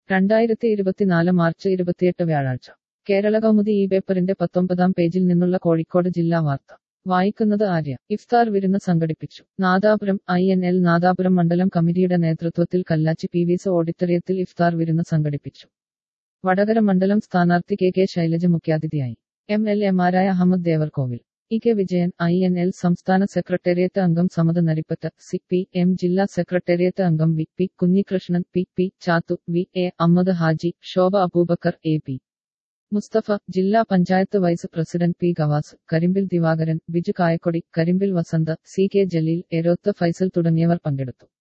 രണ്ടായിരത്തി ഇരുപത്തിനാല് മാർച്ച് ഇരുപത്തിയെട്ട് വ്യാഴാഴ്ച കേരള കൗമുദി ഈ പേപ്പറിന്റെ പത്തൊമ്പതാം പേജിൽ നിന്നുള്ള കോഴിക്കോട് ജില്ലാ വാർത്ത വായിക്കുന്നത് ആര്യ ഇഫ്താർ വിരുന്ന് സംഘടിപ്പിച്ചു Nadapuram I N L Nadapuram മണ്ഡലം കമ്മിറ്റിയുടെ നേതൃത്വത്തിൽ കല്ലാച്ചി പി വി എസ് ഓഡിറ്റോറിയത്തിൽ ഇഫ്താർ വിരുന്ന് സംഘടിപ്പിച്ചു വടകര മണ്ഡലം സ്ഥാനാർത്ഥി കെ കെ ശൈലജ മുഖ്യാതിഥിയായി എം എൽ എമാരായ Ahammed Devarkovil E K Vijayan I N L സംസ്ഥാന സെക്രട്ടേറിയറ്റ് അംഗം Samad Narippatta C P M ജില്ലാ സെക്രട്ടേറിയറ്റ് അംഗം V P Kunhikrishnan P P Chathu V A Ahammed Haji Shobha Abubacker A P Musthafa ജില്ലാ panchayat vice president P Gavas Karimbil Divakaran Biju Kayakkodi Karimbil Vasantha C K Jaleel Eroth Faisal തുടങ്ങിയവർ പങ്കെടുത്തു